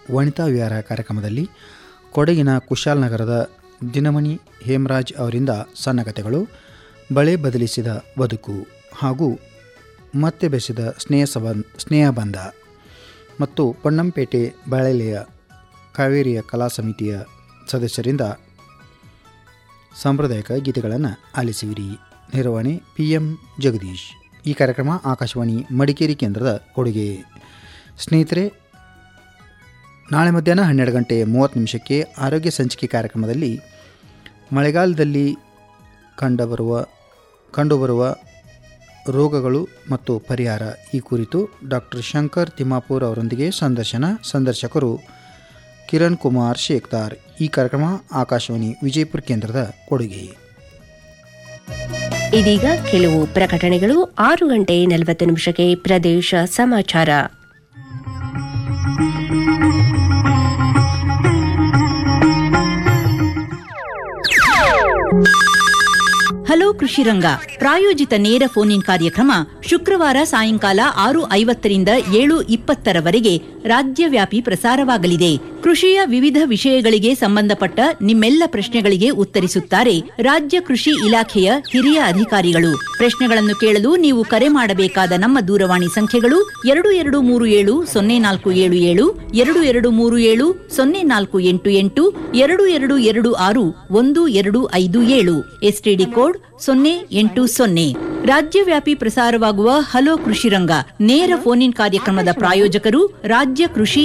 ವನಿತಾ ವಿಹಾರ ಕಾರ್ಯಕ್ರಮದಲ್ಲಿ ಕೊಡಗಿನ ಕುಶಾಲನಗರದ ದಿನಮಣಿ ಹೇಮರಾಜ್ ಅವರಿಂದ ಸಣ್ಣ ಕಥೆಗಳು ಬಳೆ ಬದಲಿಸಿದ ಬದುಕು ಹಾಗೂ ಮತ್ತೆ ಬೆಸೆದ ಸ್ನೇಹ ಸಂಬಂಧ ಸ್ನೇಹ ಬಂಧ ಮತ್ತು ಪೊನ್ನಂಪೇಟೆ ಬಾಳೆಲೆಯ ಕಾವೇರಿಯ ಕಲಾ ಸಮಿತಿಯ ಸದಸ್ಯರಿಂದ ಸಾಂಪ್ರದಾಯಿಕ ಗೀತೆಗಳನ್ನು ಆಲಿಸುವಿರಿ ನಿರ್ವಹಣೆ ಪಿ ಎಂ ಜಗದೀಶ್ ಈ ಕಾರ್ಯಕ್ರಮ ಆಕಾಶವಾಣಿ ಮಡಿಕೇರಿ ಕೇಂದ್ರದ ಕೊಡುಗೆ ಸ್ನೇಹಿತರೆ ನಾಳೆ ಮಧ್ಯಾಹ್ನ ಹನ್ನೆರಡು ಗಂಟೆ ಮೂವತ್ತು ನಿಮಿಷಕ್ಕೆ ಆರೋಗ್ಯ ಸಂಚಿಕೆ ಕಾರ್ಯಕ್ರಮದಲ್ಲಿ ಮಳೆಗಾಲದಲ್ಲಿ ಕಂಡುಬರುವ ಕಂಡುಬರುವ ರೋಗಗಳು ಮತ್ತು ಪರಿಹಾರ ಈ ಕುರಿತು ಡಾಕ್ಟರ್ ಶಂಕರ್ ತಿಮ್ಮಾಪುರ್ ಅವರೊಂದಿಗೆ ಸಂದರ್ಶನ ಸಂದರ್ಶಕರು ಕಿರಣ್ ಕುಮಾರ್ ಶೇಖ್ದಾರ್ ಈ ಕಾರ್ಯಕ್ರಮ ಆಕಾಶವಾಣಿ ವಿಜಯಪುರ ಕೇಂದ್ರದ ಕೊಡುಗೆ ಇದೀಗ ಕೆಲವು ಪ್ರಕಟಣೆಗಳು ಆರು ಗಂಟೆ ನಲವತ್ತು ನಿಮಿಷಕ್ಕೆ ಪ್ರದೇಶ ಸಮಾಚಾರ ಹಲೋ ಕೃಷಿರಂಗ ಪ್ರಾಯೋಜಿತ ನೇರ ಫೋನ್ ಇನ್ ಕಾರ್ಯಕ್ರಮ ಶುಕ್ರವಾರ ಸಾಯಂಕಾಲ ಆರು ಐವತ್ತರಿಂದ ಏಳು ಇಪ್ಪತ್ತರವರೆಗೆ ರಾಜ್ಯವ್ಯಾಪಿ ಪ್ರಸಾರವಾಗಲಿದೆ ಕೃಷಿಯ ವಿವಿಧ ವಿಷಯಗಳಿಗೆ ಸಂಬಂಧಪಟ್ಟ ನಿಮ್ಮೆಲ್ಲ ಪ್ರಶ್ನೆಗಳಿಗೆ ಉತ್ತರಿಸುತ್ತಾರೆ ರಾಜ್ಯ ಕೃಷಿ ಇಲಾಖೆಯ ಹಿರಿಯ ಅಧಿಕಾರಿಗಳು ಪ್ರಶ್ನೆಗಳನ್ನು ಕೇಳಲು ನೀವು ಕರೆ ಮಾಡಬೇಕಾದ ನಮ್ಮ ದೂರವಾಣಿ ಸಂಖ್ಯೆಗಳು ಎರಡು ಎರಡು ಮೂರು ಏಳು ಸೊನ್ನೆ ನಾಲ್ಕು ಏಳು ಏಳು ಎರಡು ಎರಡು ಮೂರು ಏಳು ಸೊನ್ನೆ ನಾಲ್ಕು ಎಂಟು ಎಂಟು ಎರಡು ಎರಡು ಎರಡು ಆರು ಒಂದು ಎರಡು ಐದು ಏಳು ಎಸ್ಟಿಡಿ ಕೋಡ್ ಸೊನ್ನೆ ಎಂಟು ಸೊನ್ನೆ ರಾಜ್ಯವ್ಯಾಪಿ ಪ್ರಸಾರವಾಗುವ ಹಲೋ ಕೃಷಿರಂಗ ನೇರ ಫೋನ್ ಇನ್ ಕಾರ್ಯಕ್ರಮದ ಪ್ರಾಯೋಜಕರು ರಾಜ್ಯ ಕೃಷಿ